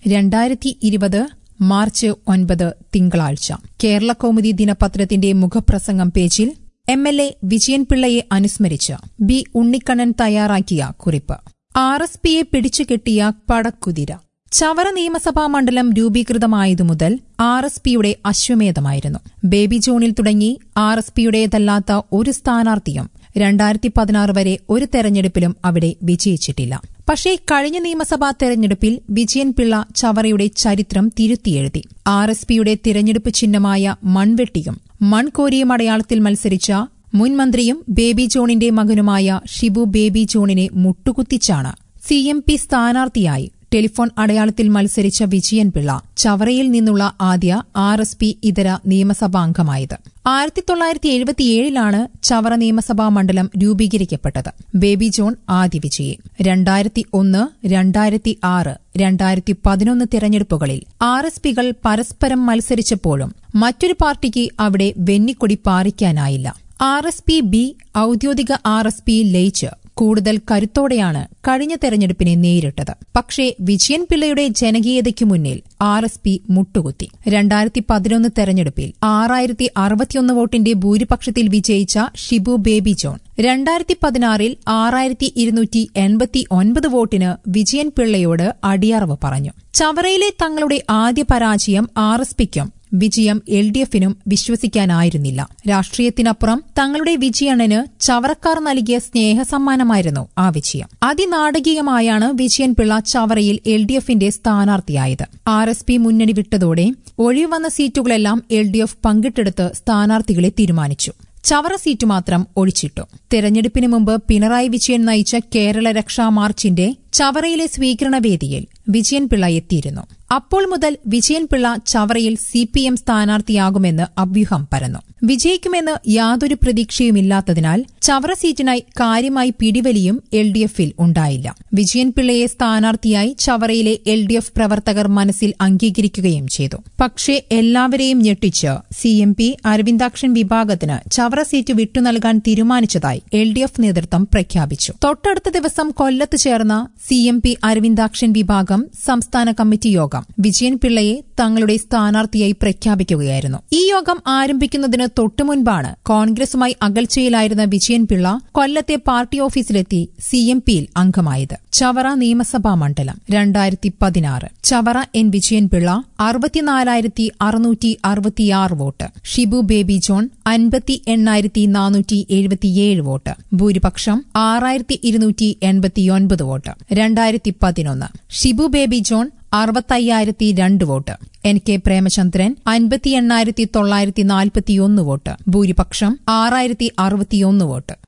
രണ്ടായിരത്തി ഇരുപത് മാർച്ച് ഒൻപത് തിങ്കളാഴ്ച കേരള കൗമുദി ദിനപത്രത്തിന്റെ മുഖപ്രസംഗം പേജിൽ എം എൽ എ വിജയൻപിള്ളയെ അനുസ്മരിച്ച് ബി ഉണ്ണിക്കണ്ണൻ തയ്യാറാക്കിയ കുറിപ്പ് ആർ എസ് പിയെ പിടിച്ചുകെട്ടിയ പടക്കുതിര ചവറ നിയമസഭാ മണ്ഡലം രൂപീകൃതമായതു മുതൽ ആർ എസ് പിയുടെ അശ്വമേധമായിരുന്നു ബേബി ജോണിൽ തുടങ്ങി ആർ എസ് പിയുടേതല്ലാത്ത ഒരു സ്ഥാനാർത്ഥിയും രണ്ടായിരത്തി പതിനാറ് വരെ ഒരു തെരഞ്ഞെടുപ്പിലും അവിടെ വിജയിച്ചിട്ടില്ല പക്ഷേ കഴിഞ്ഞ നിയമസഭാ തെരഞ്ഞെടുപ്പിൽ വിജയൻപിള്ള ചവറയുടെ ചരിത്രം തിരുത്തിയെഴുതി ആർ എസ് പിയുടെ തിരഞ്ഞെടുപ്പ് ചിഹ്നമായ മൺവെട്ടിയും മൺകോരിയും അടയാളത്തിൽ മത്സരിച്ച മുൻ മന്ത്രിയും ബേബി ജോണിന്റെ മകനുമായ ഷിബു ബേബി ജോണിനെ മുട്ടുകുത്തിച്ചാണ് സി എം പി സ്ഥാനാർത്ഥിയായി ടെലിഫോൺ അടയാളത്തിൽ മത്സരിച്ച വിജയൻപിള്ള ചവറയിൽ നിന്നുള്ള ആദ്യ ആർ എസ് പി ഇതര നിയമസഭാംഗമായത് ആയിരത്തി തൊള്ളായിരത്തി എഴുപത്തിയേഴിലാണ് ചവറ നിയമസഭാ മണ്ഡലം രൂപീകരിക്കപ്പെട്ടത് ബേബി ജോൺ ആദ്യ വിജയി രണ്ടായിരത്തി ഒന്ന് രണ്ടായിരത്തി ആറ് രണ്ടായിരത്തി പതിനൊന്ന് തെരഞ്ഞെടുപ്പുകളിൽ ആർ എസ് പികൾ പരസ്പരം മത്സരിച്ചപ്പോഴും മറ്റൊരു പാർട്ടിക്ക് അവിടെ വെന്നിക്കൊടി പാറിക്കാനായില്ല ആർ എസ് പി ബി ഔദ്യോഗിക ആർ എസ് പി ലയിച്ച് കൂടുതൽ കരുത്തോടെയാണ് കഴിഞ്ഞ തെരഞ്ഞെടുപ്പിനെ നേരിട്ടത് പക്ഷേ വിജയൻ പിള്ളയുടെ ജനകീയതയ്ക്കു മുന്നിൽ ആർ എസ് പി മുട്ടുകുത്തി രണ്ടായിരത്തി പതിനൊന്ന് തെരഞ്ഞെടുപ്പിൽ ആറായിരത്തി അറുപത്തിയൊന്ന് വോട്ടിന്റെ ഭൂരിപക്ഷത്തിൽ വിജയിച്ച ഷിബു ബേബി ജോൺ രണ്ടായിരത്തി പതിനാറിൽ ആറായിരത്തി ഇരുന്നൂറ്റി എൺപത്തി ഒൻപത് വോട്ടിന് വിജയൻ പിള്ളയോട് അടിയറവ് പറഞ്ഞു ചവറയിലെ തങ്ങളുടെ ആദ്യ പരാജയം ആർ എസ് പിക്കും വിജയം എൽ ഡി എഫിനും വിശ്വസിക്കാനായിരുന്നില്ല രാഷ്ട്രീയത്തിനപ്പുറം തങ്ങളുടെ വിജയണ്ണന് ചവറക്കാർ നൽകിയ സ്നേഹസമ്മാനമായിരുന്നു ആ വിജയം അതിനാടകീയമായാണ് വിജയൻ പിള്ള ചവറയിൽ എൽ ഡി എഫിന്റെ സ്ഥാനാർത്ഥിയായത് ആർ എസ് പി മുന്നണി വിട്ടതോടെ ഒഴിവന്ന സീറ്റുകളെല്ലാം എൽ ഡി എഫ് പങ്കിട്ടെടുത്ത് സ്ഥാനാർത്ഥികളെ തീരുമാനിച്ചു ചവറ സീറ്റ് മാത്രം ഒഴിച്ചിട്ടു തെരഞ്ഞെടുപ്പിന് മുമ്പ് പിണറായി വിജയൻ നയിച്ച കേരള രക്ഷാ മാർച്ചിന്റെ ചവറയിലെ സ്വീകരണവേദിയിൽ വിജയൻപിള്ള എത്തിയിരുന്നു അപ്പോൾ മുതൽ വിജയൻപിള്ള ചവറയിൽ സി പി എം സ്ഥാനാർത്ഥിയാകുമെന്ന് അഭ്യൂഹം പരന്നു വിജയിക്കുമെന്ന് യാതൊരു പ്രതീക്ഷയുമില്ലാത്തതിനാൽ ചവറ സീറ്റിനായി കാര്യമായി പിടിവലിയും എൽ ഡി എഫിൽ ഉണ്ടായില്ല വിജയൻപിള്ളയെ സ്ഥാനാർത്ഥിയായി ചവറയിലെ എൽ ഡി എഫ് പ്രവർത്തകർ മനസ്സിൽ അംഗീകരിക്കുകയും ചെയ്തു പക്ഷേ എല്ലാവരെയും ഞെട്ടിച്ച് സി എം പി അരവിന്ദാക്ഷൻ വിഭാഗത്തിന് ചവറ സീറ്റ് വിട്ടുനൽകാൻ തീരുമാനിച്ചതായി എൽ ഡി എഫ് നേതൃത്വം പ്രഖ്യാപിച്ചു തൊട്ടടുത്ത ദിവസം കൊല്ലത്ത് ചേർന്ന സി എം പി അരവിന്ദാക്ഷൻ വിഭാഗം സംസ്ഥാന കമ്മിറ്റി യോഗം വിജയൻ പിള്ളയെ തങ്ങളുടെ സ്ഥാനാർത്ഥിയായി പ്രഖ്യാപിക്കുകയായിരുന്നു ഈ യോഗം ആരംഭിക്കുന്നതിന് തൊട്ടുമുൻപാണ് കോൺഗ്രസുമായി അകൽച്ചയിലായിരുന്ന വിജയൻ പിള്ള കൊല്ലത്തെ പാർട്ടി ഓഫീസിലെത്തി സി എം പിയിൽ അംഗമായത് ചവറ നിയമസഭാ മണ്ഡലം രണ്ടായിരത്തി പതിനാറ് ചവറ എൻ വിജയൻ പിള്ള അറുപത്തിനാലായിരത്തി അറുന്നൂറ്റി അറുപത്തിയാറ് വോട്ട് ഷിബു ബേബി ജോൺ അൻപത്തി എണ്ണായിരത്തി നാനൂറ്റി എഴുപത്തിയേഴ് വോട്ട് ഭൂരിപക്ഷം ആറായിരത്തി ഇരുന്നൂറ്റി എൺപത്തിയൊൻപത് വോട്ട് രണ്ടായിരത്തി പതിനൊന്ന് ഷിബു ബേബി ജോൺ അറുപത്തയ്യായിരത്തി രണ്ട് വോട്ട് എൻ കെ പ്രേമചന്ദ്രൻ അൻപത്തി എണ്ണായിരത്തി തൊള്ളായിരത്തി നാൽപ്പത്തിയൊന്ന് വോട്ട് ഭൂരിപക്ഷം ആറായിരത്തി അറുപത്തിയൊന്ന് വോട്ട്